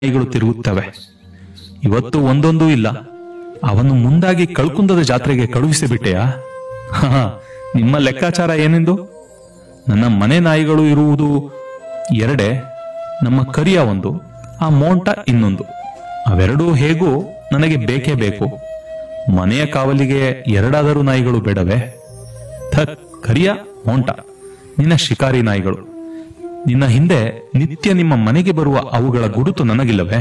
ನಾಯಿಗಳು ತಿರುಗುತ್ತವೆ ಇವತ್ತು ಒಂದೊಂದೂ ಇಲ್ಲ ಅವನು ಮುಂದಾಗಿ ಕಳ್ಕುಂದದ ಜಾತ್ರೆಗೆ ಕಳುಹಿಸಿಬಿಟ್ಟೆಯಾ ಹ ನಿಮ್ಮ ಲೆಕ್ಕಾಚಾರ ಏನೆಂದು ನನ್ನ ಮನೆ ನಾಯಿಗಳು ಇರುವುದು ಎರಡೇ ನಮ್ಮ ಕರಿಯ ಒಂದು ಆ ಮೋಂಟ ಇನ್ನೊಂದು ಅವೆರಡೂ ಹೇಗೂ ನನಗೆ ಬೇಕೇ ಬೇಕು ಮನೆಯ ಕಾವಲಿಗೆ ಎರಡಾದರೂ ನಾಯಿಗಳು ಬೇಡವೇ ಥಕ್ ಕರಿಯ ಮೋಂಟ ನಿನ್ನ ಶಿಕಾರಿ ನಾಯಿಗಳು ನಿನ್ನ ಹಿಂದೆ ನಿತ್ಯ ನಿಮ್ಮ ಮನೆಗೆ ಬರುವ ಅವುಗಳ ಗುರುತು ನನಗಿಲ್ಲವೇ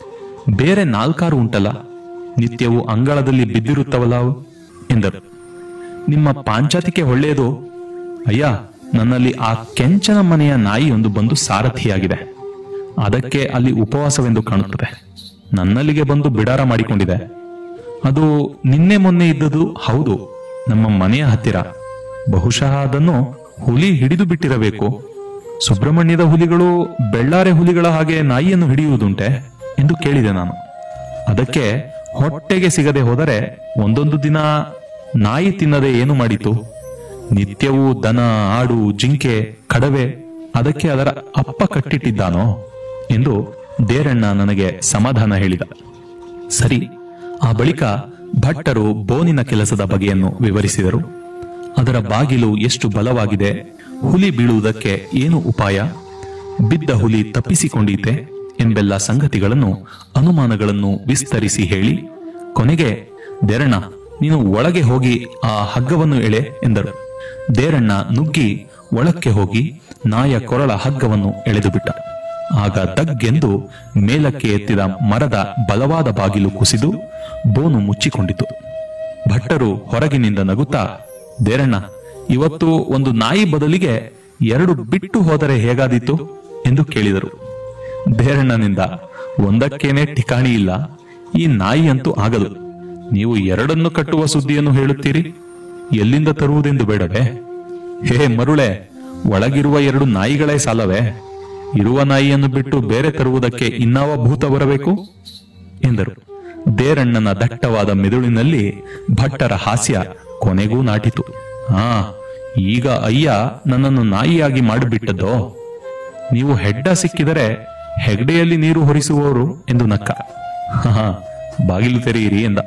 ಬೇರೆ ನಾಲ್ಕಾರು ಉಂಟಲ್ಲ ನಿತ್ಯವೂ ಅಂಗಳದಲ್ಲಿ ಬಿದ್ದಿರುತ್ತವಲ್ಲ ಅವು ಎಂದರು ನಿಮ್ಮ ಪಾಂಚಾತಿಕೆ ಒಳ್ಳೆಯದು ಅಯ್ಯ ನನ್ನಲ್ಲಿ ಆ ಕೆಂಚನ ಮನೆಯ ನಾಯಿಯೊಂದು ಬಂದು ಸಾರಥಿಯಾಗಿದೆ ಅದಕ್ಕೆ ಅಲ್ಲಿ ಉಪವಾಸವೆಂದು ಕಾಣುತ್ತದೆ ನನ್ನಲ್ಲಿಗೆ ಬಂದು ಬಿಡಾರ ಮಾಡಿಕೊಂಡಿದೆ ಅದು ನಿನ್ನೆ ಮೊನ್ನೆ ಇದ್ದದು ಹೌದು ನಮ್ಮ ಮನೆಯ ಹತ್ತಿರ ಬಹುಶಃ ಅದನ್ನು ಹುಲಿ ಹಿಡಿದು ಬಿಟ್ಟಿರಬೇಕು ಸುಬ್ರಹ್ಮಣ್ಯದ ಹುಲಿಗಳು ಬೆಳ್ಳಾರೆ ಹುಲಿಗಳ ಹಾಗೆ ನಾಯಿಯನ್ನು ಹಿಡಿಯುವುದುಂಟೆ ಎಂದು ಕೇಳಿದೆ ನಾನು ಅದಕ್ಕೆ ಹೊಟ್ಟೆಗೆ ಸಿಗದೆ ಹೋದರೆ ಒಂದೊಂದು ದಿನ ನಾಯಿ ತಿನ್ನದೆ ಏನು ಮಾಡಿತು ನಿತ್ಯವೂ ದನ ಆಡು ಜಿಂಕೆ ಕಡವೆ ಅದಕ್ಕೆ ಅದರ ಅಪ್ಪ ಕಟ್ಟಿಟ್ಟಿದ್ದಾನೋ ಎಂದು ದೇರಣ್ಣ ನನಗೆ ಸಮಾಧಾನ ಹೇಳಿದ ಸರಿ ಆ ಬಳಿಕ ಭಟ್ಟರು ಬೋನಿನ ಕೆಲಸದ ಬಗೆಯನ್ನು ವಿವರಿಸಿದರು ಅದರ ಬಾಗಿಲು ಎಷ್ಟು ಬಲವಾಗಿದೆ ಹುಲಿ ಬೀಳುವುದಕ್ಕೆ ಏನು ಉಪಾಯ ಬಿದ್ದ ಹುಲಿ ತಪ್ಪಿಸಿಕೊಂಡೀತೆ ಎಂಬೆಲ್ಲ ಸಂಗತಿಗಳನ್ನು ಅನುಮಾನಗಳನ್ನು ವಿಸ್ತರಿಸಿ ಹೇಳಿ ಕೊನೆಗೆ ದೇರಣ್ಣ ನೀನು ಒಳಗೆ ಹೋಗಿ ಆ ಹಗ್ಗವನ್ನು ಎಳೆ ಎಂದರು ದೇರಣ್ಣ ನುಗ್ಗಿ ಒಳಕ್ಕೆ ಹೋಗಿ ನಾಯ ಕೊರಳ ಹಗ್ಗವನ್ನು ಎಳೆದು ಬಿಟ್ಟ ಆಗ ದಗ್ಗೆಂದು ಮೇಲಕ್ಕೆ ಎತ್ತಿದ ಮರದ ಬಲವಾದ ಬಾಗಿಲು ಕುಸಿದು ಬೋನು ಮುಚ್ಚಿಕೊಂಡಿತು ಭಟ್ಟರು ಹೊರಗಿನಿಂದ ನಗುತ್ತಾ ದೇರಣ್ಣ ಇವತ್ತು ಒಂದು ನಾಯಿ ಬದಲಿಗೆ ಎರಡು ಬಿಟ್ಟು ಹೋದರೆ ಹೇಗಾದೀತು ಎಂದು ಕೇಳಿದರು ದೇರಣ್ಣನಿಂದ ಒಂದಕ್ಕೇನೆ ಠಿಕಾಣಿ ಇಲ್ಲ ಈ ನಾಯಿಯಂತೂ ಆಗದು ನೀವು ಎರಡನ್ನು ಕಟ್ಟುವ ಸುದ್ದಿಯನ್ನು ಹೇಳುತ್ತೀರಿ ಎಲ್ಲಿಂದ ತರುವುದೆಂದು ಬೇಡವೇ ಹೇ ಮರುಳೆ ಒಳಗಿರುವ ಎರಡು ನಾಯಿಗಳೇ ಸಾಲವೇ ಇರುವ ನಾಯಿಯನ್ನು ಬಿಟ್ಟು ಬೇರೆ ತರುವುದಕ್ಕೆ ಇನ್ನಾವ ಭೂತ ಬರಬೇಕು ಎಂದರು ದೇರಣ್ಣನ ದಟ್ಟವಾದ ಮೆದುಳಿನಲ್ಲಿ ಭಟ್ಟರ ಹಾಸ್ಯ ಕೊನೆಗೂ ನಾಟಿತು ಹಾ ಈಗ ಅಯ್ಯ ನನ್ನನ್ನು ನಾಯಿಯಾಗಿ ಮಾಡಿಬಿಟ್ಟದ್ದೋ ನೀವು ಹೆಡ್ಡ ಸಿಕ್ಕಿದರೆ ಹೆಗ್ಡೆಯಲ್ಲಿ ನೀರು ಹೊರಿಸುವವರು ಎಂದು ನಕ್ಕ ಹಾ ಬಾಗಿಲು ತೆರೆಯಿರಿ ಎಂದ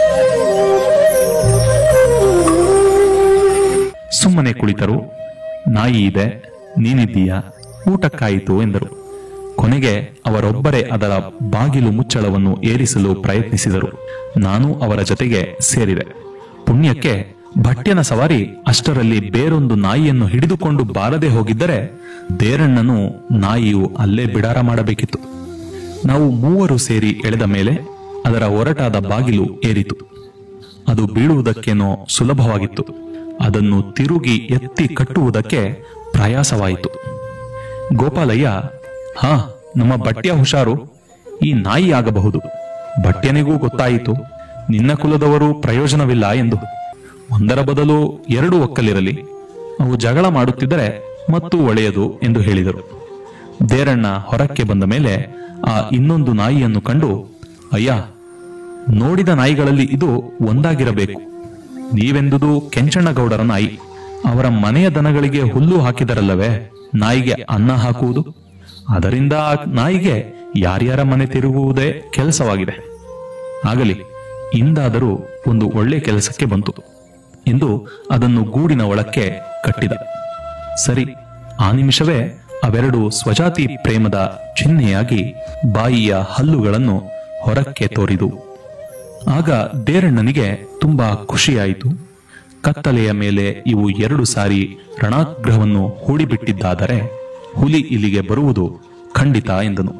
ಸುಮ್ಮನೆ ಕುಳಿತರು ನಾಯಿ ಇದೆ ನೀನಿದ್ದೀಯಾ ಊಟಕ್ಕಾಯಿತು ಎಂದರು ಕೊನೆಗೆ ಅವರೊಬ್ಬರೇ ಅದರ ಬಾಗಿಲು ಮುಚ್ಚಳವನ್ನು ಏರಿಸಲು ಪ್ರಯತ್ನಿಸಿದರು ನಾನು ಅವರ ಜೊತೆಗೆ ಸೇರಿದೆ ಪುಣ್ಯಕ್ಕೆ ಭಟ್ಯನ ಸವಾರಿ ಅಷ್ಟರಲ್ಲಿ ಬೇರೊಂದು ನಾಯಿಯನ್ನು ಹಿಡಿದುಕೊಂಡು ಬಾರದೆ ಹೋಗಿದ್ದರೆ ದೇರಣ್ಣನು ನಾಯಿಯು ಅಲ್ಲೇ ಬಿಡಾರ ಮಾಡಬೇಕಿತ್ತು ನಾವು ಮೂವರು ಸೇರಿ ಎಳೆದ ಮೇಲೆ ಅದರ ಒರಟಾದ ಬಾಗಿಲು ಏರಿತು ಅದು ಬೀಳುವುದಕ್ಕೇನೋ ಸುಲಭವಾಗಿತ್ತು ಅದನ್ನು ತಿರುಗಿ ಎತ್ತಿ ಕಟ್ಟುವುದಕ್ಕೆ ಪ್ರಯಾಸವಾಯಿತು ಗೋಪಾಲಯ್ಯ ಹಾ ನಮ್ಮ ಬಟ್ಯ ಹುಷಾರು ಈ ನಾಯಿ ಆಗಬಹುದು ಬಟ್ಯನಿಗೂ ಗೊತ್ತಾಯಿತು ನಿನ್ನ ಕುಲದವರು ಪ್ರಯೋಜನವಿಲ್ಲ ಎಂದು ಒಂದರ ಬದಲು ಎರಡು ಒಕ್ಕಲಿರಲಿ ಅವು ಜಗಳ ಮಾಡುತ್ತಿದ್ದರೆ ಮತ್ತು ಒಳ್ಳೆಯದು ಎಂದು ಹೇಳಿದರು ದೇರಣ್ಣ ಹೊರಕ್ಕೆ ಬಂದ ಮೇಲೆ ಆ ಇನ್ನೊಂದು ನಾಯಿಯನ್ನು ಕಂಡು ಅಯ್ಯ ನೋಡಿದ ನಾಯಿಗಳಲ್ಲಿ ಇದು ಒಂದಾಗಿರಬೇಕು ನೀವೆಂದುದು ಕೆಂಚಣ್ಣಗೌಡರ ನಾಯಿ ಅವರ ಮನೆಯ ದನಗಳಿಗೆ ಹುಲ್ಲು ಹಾಕಿದರಲ್ಲವೇ ನಾಯಿಗೆ ಅನ್ನ ಹಾಕುವುದು ಅದರಿಂದ ಆ ನಾಯಿಗೆ ಯಾರ್ಯಾರ ಮನೆ ತಿರುಗುವುದೇ ಕೆಲಸವಾಗಿದೆ ಆಗಲಿ ಇಂದಾದರೂ ಒಂದು ಒಳ್ಳೆ ಕೆಲಸಕ್ಕೆ ಬಂತು ಎಂದು ಅದನ್ನು ಗೂಡಿನ ಒಳಕ್ಕೆ ಕಟ್ಟಿದ ಸರಿ ಆ ನಿಮಿಷವೇ ಅವೆರಡು ಸ್ವಜಾತಿ ಪ್ರೇಮದ ಚಿಹ್ನೆಯಾಗಿ ಬಾಯಿಯ ಹಲ್ಲುಗಳನ್ನು ಹೊರಕ್ಕೆ ತೋರಿದು ಆಗ ದೇರಣ್ಣನಿಗೆ ತುಂಬಾ ಖುಷಿಯಾಯಿತು ಕತ್ತಲೆಯ ಮೇಲೆ ಇವು ಎರಡು ಸಾರಿ ರಣಾಗ್ರಹವನ್ನು ಹೂಡಿಬಿಟ್ಟಿದ್ದಾದರೆ ಹುಲಿ ಇಲ್ಲಿಗೆ ಬರುವುದು ಖಂಡಿತ ಎಂದನು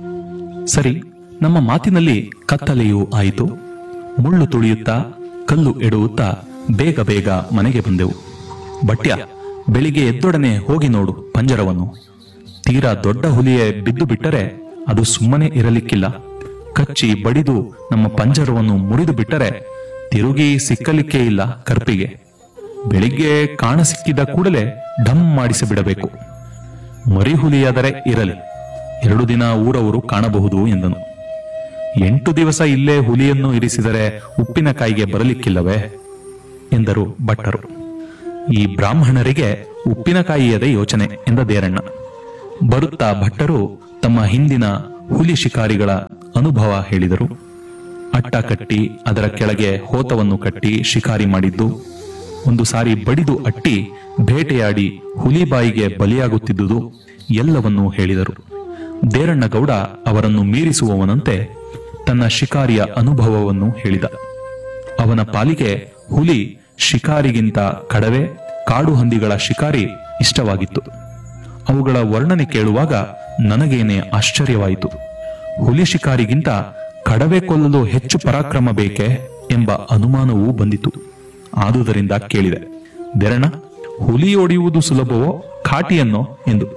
ಸರಿ ನಮ್ಮ ಮಾತಿನಲ್ಲಿ ಕತ್ತಲೆಯೂ ಆಯಿತು ಮುಳ್ಳು ತುಳಿಯುತ್ತಾ ಕಲ್ಲು ಎಡುತ್ತಾ ಬೇಗ ಬೇಗ ಮನೆಗೆ ಬಂದೆವು ಬಟ್ಯ ಬೆಳಿಗ್ಗೆ ಎದ್ದೊಡನೆ ಹೋಗಿ ನೋಡು ಪಂಜರವನ್ನು ತೀರಾ ದೊಡ್ಡ ಹುಲಿಯೇ ಬಿದ್ದು ಬಿಟ್ಟರೆ ಅದು ಸುಮ್ಮನೆ ಇರಲಿಕ್ಕಿಲ್ಲ ಕಚ್ಚಿ ಬಡಿದು ನಮ್ಮ ಪಂಜರವನ್ನು ಮುರಿದು ಬಿಟ್ಟರೆ ತಿರುಗಿ ಸಿಕ್ಕಲಿಕ್ಕೇ ಇಲ್ಲ ಕರ್ಪಿಗೆ ಬೆಳಿಗ್ಗೆ ಕಾಣ ಸಿಕ್ಕಿದ ಕೂಡಲೇ ಢಮ್ ಮಾಡಿಸಿ ಬಿಡಬೇಕು ಮರಿ ಹುಲಿಯಾದರೆ ಇರಲಿ ಎರಡು ದಿನ ಊರವರು ಕಾಣಬಹುದು ಎಂದನು ಎಂಟು ದಿವಸ ಇಲ್ಲೇ ಹುಲಿಯನ್ನು ಇರಿಸಿದರೆ ಉಪ್ಪಿನಕಾಯಿಗೆ ಬರಲಿಕ್ಕಿಲ್ಲವೇ ಎಂದರು ಭಟ್ಟರು ಈ ಬ್ರಾಹ್ಮಣರಿಗೆ ಉಪ್ಪಿನಕಾಯಿಯದೇ ಯೋಚನೆ ಎಂದ ದೇರಣ್ಣ ಬರುತ್ತಾ ಭಟ್ಟರು ತಮ್ಮ ಹಿಂದಿನ ಹುಲಿ ಶಿಕಾರಿಗಳ ಅನುಭವ ಹೇಳಿದರು ಅಟ್ಟ ಕಟ್ಟಿ ಅದರ ಕೆಳಗೆ ಹೋತವನ್ನು ಕಟ್ಟಿ ಶಿಕಾರಿ ಮಾಡಿದ್ದು ಒಂದು ಸಾರಿ ಬಡಿದು ಅಟ್ಟಿ ಬೇಟೆಯಾಡಿ ಹುಲಿ ಬಾಯಿಗೆ ಬಲಿಯಾಗುತ್ತಿದ್ದುದು ಎಲ್ಲವನ್ನೂ ಹೇಳಿದರು ದೇರಣ್ಣಗೌಡ ಅವರನ್ನು ಮೀರಿಸುವವನಂತೆ ತನ್ನ ಶಿಕಾರಿಯ ಅನುಭವವನ್ನು ಹೇಳಿದ ಅವನ ಪಾಲಿಗೆ ಹುಲಿ ಶಿಕಾರಿಗಿಂತ ಕಡವೆ ಕಾಡು ಹಂದಿಗಳ ಶಿಕಾರಿ ಇಷ್ಟವಾಗಿತ್ತು ಅವುಗಳ ವರ್ಣನೆ ಕೇಳುವಾಗ ನನಗೇನೆ ಆಶ್ಚರ್ಯವಾಯಿತು ಹುಲಿ ಶಿಕಾರಿಗಿಂತ ಕಡವೆ ಕೊಲ್ಲಲು ಹೆಚ್ಚು ಪರಾಕ್ರಮ ಬೇಕೆ ಎಂಬ ಅನುಮಾನವೂ ಬಂದಿತು ಆದುದರಿಂದ ಕೇಳಿದೆ ಬೆರಣ ಹುಲಿ ಒಡೆಯುವುದು ಸುಲಭವೋ ಕಾಟಿಯನ್ನೋ ಎಂದು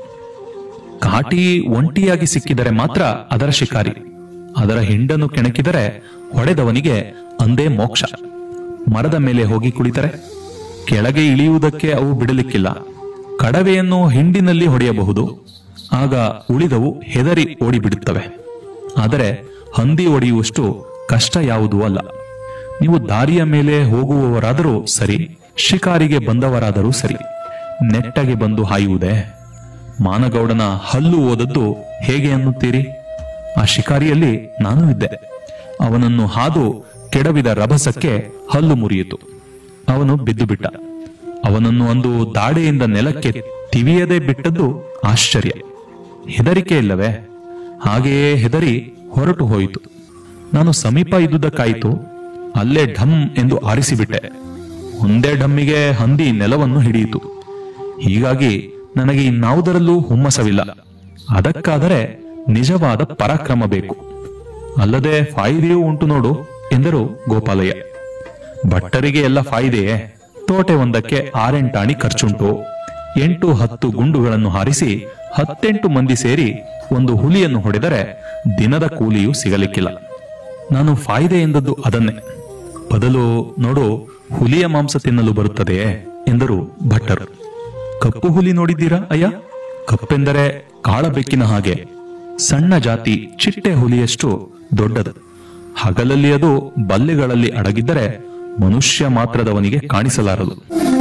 ಕಾಟಿ ಒಂಟಿಯಾಗಿ ಸಿಕ್ಕಿದರೆ ಮಾತ್ರ ಅದರ ಶಿಕಾರಿ ಅದರ ಹಿಂಡನ್ನು ಕೆಣಕಿದರೆ ಹೊಡೆದವನಿಗೆ ಅಂದೇ ಮೋಕ್ಷ ಮರದ ಮೇಲೆ ಹೋಗಿ ಕುಳಿತರೆ ಕೆಳಗೆ ಇಳಿಯುವುದಕ್ಕೆ ಅವು ಬಿಡಲಿಕ್ಕಿಲ್ಲ ಕಡವೆಯನ್ನು ಹಿಂಡಿನಲ್ಲಿ ಹೊಡೆಯಬಹುದು ಆಗ ಉಳಿದವು ಹೆದರಿ ಓಡಿಬಿಡುತ್ತವೆ ಆದರೆ ಹಂದಿ ಒಡೆಯುವಷ್ಟು ಕಷ್ಟ ಯಾವುದೂ ಅಲ್ಲ ನೀವು ದಾರಿಯ ಮೇಲೆ ಹೋಗುವವರಾದರೂ ಸರಿ ಶಿಕಾರಿಗೆ ಬಂದವರಾದರೂ ಸರಿ ನೆಟ್ಟಗೆ ಬಂದು ಹಾಯುವುದೇ ಮಾನಗೌಡನ ಹಲ್ಲು ಓದದ್ದು ಹೇಗೆ ಅನ್ನುತ್ತೀರಿ ಆ ಶಿಕಾರಿಯಲ್ಲಿ ನಾನು ಇದ್ದೆ ಅವನನ್ನು ಹಾದು ಕೆಡವಿದ ರಭಸಕ್ಕೆ ಹಲ್ಲು ಮುರಿಯಿತು ಅವನು ಬಿದ್ದು ಬಿಟ್ಟ ಅವನನ್ನು ಒಂದು ದಾಡೆಯಿಂದ ನೆಲಕ್ಕೆ ತಿವಿಯದೆ ಬಿಟ್ಟದ್ದು ಆಶ್ಚರ್ಯ ಹೆದರಿಕೆ ಇಲ್ಲವೇ ಹಾಗೆಯೇ ಹೆದರಿ ಹೊರಟು ಹೋಯಿತು ನಾನು ಸಮೀಪ ಇದ್ದುದಕ್ಕಾಯಿತು ಅಲ್ಲೇ ಢಮ್ ಎಂದು ಆರಿಸಿಬಿಟ್ಟೆ ಒಂದೇ ಢಮ್ಮಿಗೆ ಹಂದಿ ನೆಲವನ್ನು ಹಿಡಿಯಿತು ಹೀಗಾಗಿ ನನಗೆ ಇನ್ನಾವುದರಲ್ಲೂ ಹುಮ್ಮಸವಿಲ್ಲ ಅದಕ್ಕಾದರೆ ನಿಜವಾದ ಪರಾಕ್ರಮ ಬೇಕು ಅಲ್ಲದೆ ಫಾಯಿದೆಯೂ ಉಂಟು ನೋಡು ಎಂದರು ಗೋಪಾಲಯ್ಯ ಭಟ್ಟರಿಗೆ ಎಲ್ಲ ಫಾಯಿದೆಯೇ ತೋಟೆ ಒಂದಕ್ಕೆ ಆರೆಂಟಾಣಿ ಖರ್ಚುಂಟು ಎಂಟು ಹತ್ತು ಗುಂಡುಗಳನ್ನು ಹಾರಿಸಿ ಹತ್ತೆಂಟು ಮಂದಿ ಸೇರಿ ಒಂದು ಹುಲಿಯನ್ನು ಹೊಡೆದರೆ ದಿನದ ಕೂಲಿಯೂ ಸಿಗಲಿಕ್ಕಿಲ್ಲ ನಾನು ಫಾಯಿದೆ ಎಂದದ್ದು ಅದನ್ನೇ ಬದಲು ನೋಡು ಹುಲಿಯ ಮಾಂಸ ತಿನ್ನಲು ಬರುತ್ತದೆಯೇ ಎಂದರು ಭಟ್ಟರು ಕಪ್ಪು ಹುಲಿ ನೋಡಿದ್ದೀರಾ ಅಯ್ಯ ಕಪ್ಪೆಂದರೆ ಕಾಳಬೆಕ್ಕಿನ ಹಾಗೆ ಸಣ್ಣ ಜಾತಿ ಚಿಟ್ಟೆ ಹುಲಿಯಷ್ಟು ದೊಡ್ಡದು ಹಗಲಲ್ಲಿ ಅದು ಬಲ್ಲೆಗಳಲ್ಲಿ ಅಡಗಿದ್ದರೆ ಮನುಷ್ಯ ಮಾತ್ರದವನಿಗೆ ಕಾಣಿಸಲಾರದು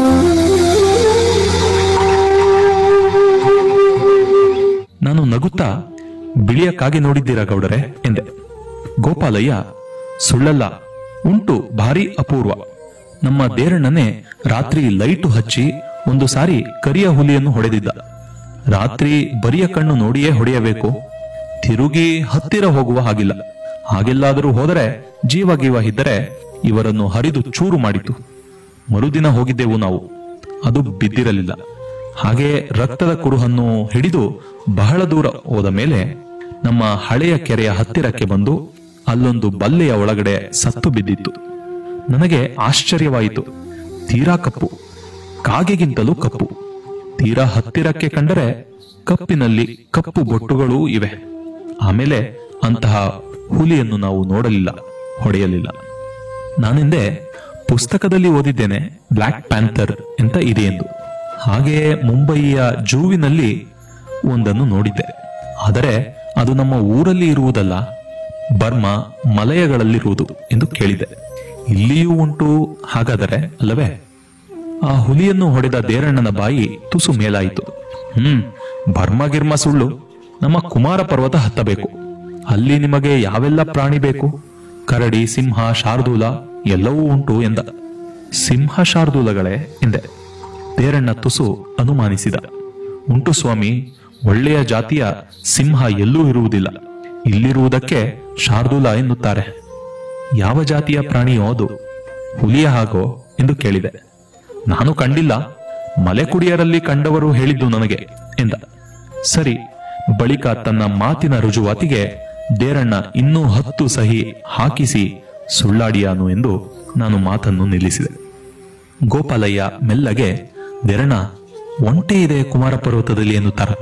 ನಾನು ನಗುತ್ತಾ ಬಿಳಿಯ ಕಾಗೆ ನೋಡಿದ್ದೀರಾ ಗೌಡರೆ ಎಂದೆ ಗೋಪಾಲಯ್ಯ ಸುಳ್ಳಲ್ಲ ಉಂಟು ಭಾರಿ ಅಪೂರ್ವ ನಮ್ಮ ದೇರಣ್ಣನೇ ರಾತ್ರಿ ಲೈಟು ಹಚ್ಚಿ ಒಂದು ಸಾರಿ ಕರಿಯ ಹುಲಿಯನ್ನು ಹೊಡೆದಿದ್ದ ರಾತ್ರಿ ಬರಿಯ ಕಣ್ಣು ನೋಡಿಯೇ ಹೊಡೆಯಬೇಕು ತಿರುಗಿ ಹತ್ತಿರ ಹೋಗುವ ಹಾಗಿಲ್ಲ ಹಾಗೆಲ್ಲಾದರೂ ಹೋದರೆ ಜೀವ ಗೀವ ಇದ್ದರೆ ಇವರನ್ನು ಹರಿದು ಚೂರು ಮಾಡಿತು ಮರುದಿನ ಹೋಗಿದ್ದೆವು ನಾವು ಅದು ಬಿದ್ದಿರಲಿಲ್ಲ ಹಾಗೆ ರಕ್ತದ ಕುರುಹನ್ನು ಹಿಡಿದು ಬಹಳ ದೂರ ಹೋದ ಮೇಲೆ ನಮ್ಮ ಹಳೆಯ ಕೆರೆಯ ಹತ್ತಿರಕ್ಕೆ ಬಂದು ಅಲ್ಲೊಂದು ಬಲ್ಲೆಯ ಒಳಗಡೆ ಸತ್ತು ಬಿದ್ದಿತ್ತು ನನಗೆ ಆಶ್ಚರ್ಯವಾಯಿತು ತೀರಾ ಕಪ್ಪು ಕಾಗೆಗಿಂತಲೂ ಕಪ್ಪು ತೀರಾ ಹತ್ತಿರಕ್ಕೆ ಕಂಡರೆ ಕಪ್ಪಿನಲ್ಲಿ ಕಪ್ಪು ಬೊಟ್ಟುಗಳೂ ಇವೆ ಆಮೇಲೆ ಅಂತಹ ಹುಲಿಯನ್ನು ನಾವು ನೋಡಲಿಲ್ಲ ಹೊಡೆಯಲಿಲ್ಲ ನಾನೆಂದೆ ಪುಸ್ತಕದಲ್ಲಿ ಓದಿದ್ದೇನೆ ಬ್ಲ್ಯಾಕ್ ಪ್ಯಾಂಥರ್ ಅಂತ ಇದೆ ಎಂದು ಹಾಗೆಯೇ ಮುಂಬಯಿಯ ಜೂವಿನಲ್ಲಿ ಒಂದನ್ನು ನೋಡಿದ್ದೆ ಆದರೆ ಅದು ನಮ್ಮ ಊರಲ್ಲಿ ಇರುವುದಲ್ಲ ಬರ್ಮಾ ಮಲಯಗಳಲ್ಲಿರುವುದು ಎಂದು ಕೇಳಿದೆ ಇಲ್ಲಿಯೂ ಉಂಟು ಹಾಗಾದರೆ ಅಲ್ಲವೇ ಆ ಹುಲಿಯನ್ನು ಹೊಡೆದ ದೇರಣ್ಣನ ಬಾಯಿ ತುಸು ಮೇಲಾಯಿತು ಹ್ಮ್ ಬರ್ಮ ಗಿರ್ಮ ಸುಳ್ಳು ನಮ್ಮ ಕುಮಾರ ಪರ್ವತ ಹತ್ತಬೇಕು ಅಲ್ಲಿ ನಿಮಗೆ ಯಾವೆಲ್ಲ ಪ್ರಾಣಿ ಬೇಕು ಕರಡಿ ಸಿಂಹ ಶಾರ್ದೂಲ ಎಲ್ಲವೂ ಉಂಟು ಎಂದ ಸಿಂಹ ಶಾರ್ದೂಲಗಳೇ ಎಂದೆ ದೇರಣ್ಣ ತುಸು ಅನುಮಾನಿಸಿದ ಉಂಟು ಸ್ವಾಮಿ ಒಳ್ಳೆಯ ಜಾತಿಯ ಸಿಂಹ ಎಲ್ಲೂ ಇರುವುದಿಲ್ಲ ಇಲ್ಲಿರುವುದಕ್ಕೆ ಶಾರ್ದೂಲ ಎನ್ನುತ್ತಾರೆ ಯಾವ ಜಾತಿಯ ಪ್ರಾಣಿಯೋ ಅದು ಹುಲಿಯ ಹಾಗೋ ಎಂದು ಕೇಳಿದೆ ನಾನು ಕಂಡಿಲ್ಲ ಮಲೆಕುಡಿಯರಲ್ಲಿ ಕಂಡವರು ಹೇಳಿದ್ದು ನನಗೆ ಎಂದ ಸರಿ ಬಳಿಕ ತನ್ನ ಮಾತಿನ ರುಜುವಾತಿಗೆ ದೇರಣ್ಣ ಇನ್ನೂ ಹತ್ತು ಸಹಿ ಹಾಕಿಸಿ ಸುಳ್ಳಾಡಿಯಾನು ಎಂದು ನಾನು ಮಾತನ್ನು ನಿಲ್ಲಿಸಿದೆ ಗೋಪಾಲಯ್ಯ ಮೆಲ್ಲಗೆ ದೇರಣ್ಣ ಒಂಟೆ ಇದೆ ಕುಮಾರ ಪರ್ವತದಲ್ಲಿ ಎನ್ನುತ್ತಾರಪ್ಪ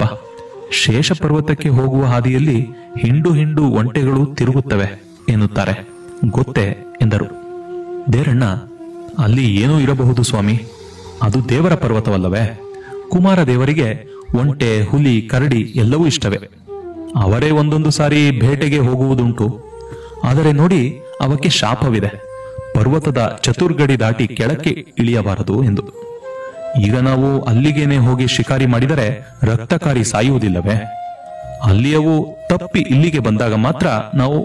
ಶೇಷ ಪರ್ವತಕ್ಕೆ ಹೋಗುವ ಹಾದಿಯಲ್ಲಿ ಹಿಂಡು ಹಿಂಡು ಒಂಟೆಗಳು ತಿರುಗುತ್ತವೆ ಎನ್ನುತ್ತಾರೆ ಗೊತ್ತೇ ಎಂದರು ದೇರಣ್ಣ ಅಲ್ಲಿ ಏನೂ ಇರಬಹುದು ಸ್ವಾಮಿ ಅದು ದೇವರ ಪರ್ವತವಲ್ಲವೇ ಕುಮಾರ ದೇವರಿಗೆ ಒಂಟೆ ಹುಲಿ ಕರಡಿ ಎಲ್ಲವೂ ಇಷ್ಟವೇ ಅವರೇ ಒಂದೊಂದು ಸಾರಿ ಬೇಟೆಗೆ ಹೋಗುವುದುಂಟು ಆದರೆ ನೋಡಿ ಅವಕ್ಕೆ ಶಾಪವಿದೆ ಪರ್ವತದ ಚತುರ್ಗಡಿ ದಾಟಿ ಕೆಳಕ್ಕೆ ಇಳಿಯಬಾರದು ಎಂದು ಈಗ ನಾವು ಅಲ್ಲಿಗೇನೆ ಹೋಗಿ ಶಿಕಾರಿ ಮಾಡಿದರೆ ರಕ್ತಕಾರಿ ಸಾಯುವುದಿಲ್ಲವೇ ಅಲ್ಲಿಯವು ತಪ್ಪಿ ಇಲ್ಲಿಗೆ ಬಂದಾಗ ಮಾತ್ರ ನಾವು